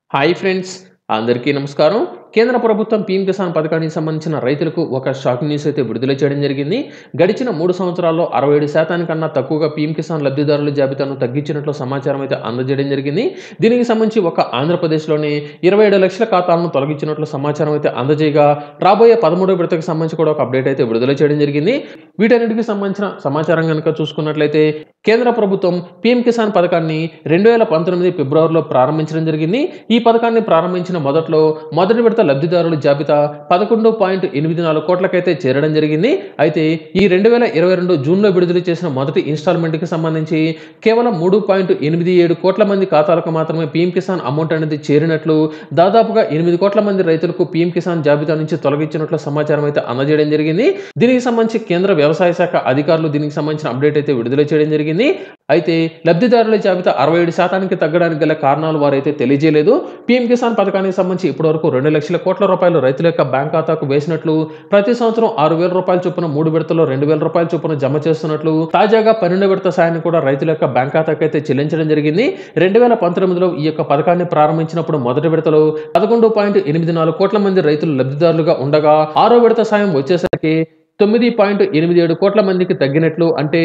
hi friends అందరికీ నమస్కారం కేంద్ర ప్రభుత్వం పీఎం కిసాన్ పథకానికి సంబంధించిన రైతులకు ఒక షాకింగ్ న్యూస్ అయితే విడుదల చేయడం జరిగింది గడిచిన మూడు సంవత్సరాల్లో అరవై ఏడు శాతానికన్నా తక్కువగా పీఎం కిసాన్ లబ్ధిదారుల జాబితాను తగ్గించినట్లు సమాచారం అయితే అందజేయడం జరిగింది దీనికి సంబంధించి ఒక ఆంధ్రప్రదేశ్లోని ఇరవై ఏడు లక్షల ఖాతాలను తొలగించినట్లు సమాచారం అయితే అందజేయగా రాబోయే పదమూడో విడతకు సంబంధించి కూడా ఒక అప్డేట్ అయితే విడుదల చేయడం జరిగింది వీటన్నిటికి సంబంధించిన సమాచారం కనుక చూసుకున్నట్లయితే కేంద్ర ప్రభుత్వం పీఎం కిసాన్ పథకాన్ని రెండు వేల పంతొమ్మిది ఫిబ్రవరిలో ప్రారంభించడం జరిగింది ఈ పథకాన్ని ప్రారంభించిన మొదట్లో మొదటి విడత లబ్ధిదారుల జాబితా పదకొండు పాయింట్ ఎనిమిది నాలుగు కోట్లకైతే చేరడం జరిగింది అయితే ఈ రెండు వేల ఇరవై రెండు జూన్లో విడుదల చేసిన మొదటి ఇన్స్టాల్మెంట్కి సంబంధించి కేవలం మూడు పాయింట్ ఎనిమిది ఏడు కోట్ల మంది ఖాతాలకు మాత్రమే పీఎం కిసాన్ అమౌంట్ అనేది చేరినట్లు దాదాపుగా ఎనిమిది కోట్ల మంది రైతులకు పీఎం కిసాన్ జాబితా నుంచి తొలగించినట్లు సమాచారం అయితే అందజేయడం జరిగింది దీనికి సంబంధించి కేంద్ర వ్యవసాయ శాఖ అధికారులు దీనికి సంబంధించిన అప్డేట్ అయితే విడుదల చేయడం జరిగింది అయితే లబ్ధిదారుల జాబితా అరవై ఏడు శాతానికి తగ్గడానికి గల కారణాలు వారైతే తెలియజేయలేదు పీఎం కిసాన్ పథకానికి సంబంధించి ఇప్పటివరకు రెండు లక్షల కోట్ల రూపాయలు రైతుల యొక్క బ్యాంక్ ఖాతాకు వేసినట్లు ప్రతి సంవత్సరం ఆరు వేల రూపాయల చొప్పున మూడు విడతల్లో రెండు వేల రూపాయల చొప్పున జమ చేస్తున్నట్లు తాజాగా పన్నెండు విడత సాయాన్ని కూడా రైతుల యొక్క బ్యాంక్ ఖాతాకు అయితే చెల్లించడం జరిగింది రెండు వేల పంతొమ్మిదిలో ఈ యొక్క పథకాన్ని ప్రారంభించినప్పుడు మొదటి విడతలో పదకొండు పాయింట్ ఎనిమిది నాలుగు కోట్ల మంది రైతులు లబ్ధిదారులుగా ఉండగా ఆరో విడత సాయం వచ్చేసరికి తొమ్మిది పాయింట్ ఎనిమిది ఏడు కోట్ల మందికి తగ్గినట్లు అంటే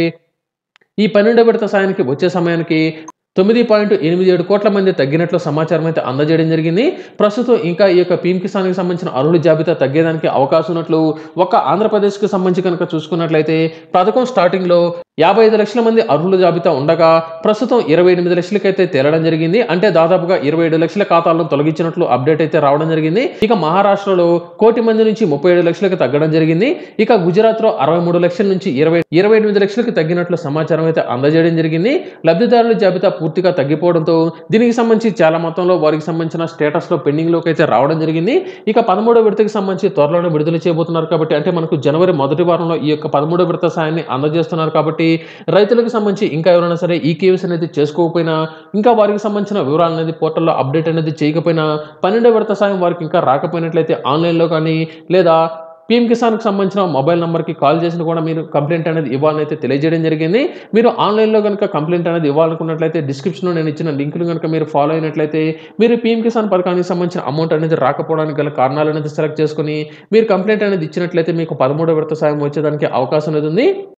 ఈ పన్నెండో విడత సాయానికి వచ్చే సమయానికి తొమ్మిది పాయింట్ ఎనిమిది ఏడు కోట్ల మంది తగ్గినట్లు సమాచారం అయితే అందజేయడం జరిగింది ప్రస్తుతం ఇంకా ఈ యొక్క పీఎం కిసాన్కి సంబంధించిన అర్హుల జాబితా తగ్గేదానికి అవకాశం ఉన్నట్లు ఒక ఆంధ్రప్రదేశ్కి సంబంధించి కనుక చూసుకున్నట్లయితే పథకం స్టార్టింగ్లో యాభై ఐదు లక్షల మంది అర్హుల జాబితా ఉండగా ప్రస్తుతం ఇరవై ఎనిమిది లక్షలకైతే తేలడం జరిగింది అంటే దాదాపుగా ఇరవై ఏడు లక్షల ఖాతాలను తొలగించినట్లు అప్డేట్ అయితే రావడం జరిగింది ఇక మహారాష్ట్రలో కోటి మంది నుంచి ముప్పై ఏడు లక్షలకు తగ్గడం జరిగింది ఇక గుజరాత్లో అరవై మూడు లక్షల నుంచి ఇరవై ఇరవై ఎనిమిది లక్షలకు తగ్గినట్లు సమాచారం అయితే అందజేయడం జరిగింది లబ్ధిదారుల జాబితా పూర్తిగా తగ్గిపోవడంతో దీనికి సంబంధించి చాలా మొత్తంలో వారికి సంబంధించిన స్టేటస్ లో పెండింగ్ లోకి అయితే రావడం జరిగింది ఇక పదమూడో విడతకి సంబంధించి త్వరలోనే విడుదల చేయబోతున్నారు కాబట్టి అంటే మనకు జనవరి మొదటి వారంలో ఈ యొక్క పదమూడో విడత సాయాన్ని అందజేస్తున్నారు కాబట్టి రైతులకు సంబంధించి ఇంకా ఎవరైనా సరే ఈ కేవీసీ అనేది చేసుకోకపోయినా ఇంకా వారికి సంబంధించిన వివరాలు అనేది పోర్టల్లో అప్డేట్ అనేది చేయకపోయినా పన్నెండో విడత సాయం వారికి ఇంకా రాకపోయినట్లయితే ఆన్లైన్లో కానీ లేదా పీఎం కిసాన్కి సంబంధించిన మొబైల్ నెంబర్కి కాల్ చేసిన కూడా మీరు కంప్లైంట్ అనేది ఇవ్వాలని అయితే తెలియజేయడం జరిగింది మీరు ఆన్లైన్లో కనుక కంప్లైంట్ అనేది ఇవ్వాలనుకున్నట్లయితే డిస్క్రిప్షన్లో నేను ఇచ్చిన లింకులు కనుక మీరు ఫాలో అయినట్లయితే మీరు పీఎం కిసాన్ పథకానికి సంబంధించిన అమౌంట్ అనేది రాకపోవడానికి గల కారణాలు అనేది సెలెక్ట్ చేసుకుని మీరు కంప్లైంట్ అనేది ఇచ్చినట్లయితే మీకు పదమూడో విడత సాయం వచ్చేదానికి అవకాశం అనేది ఉంది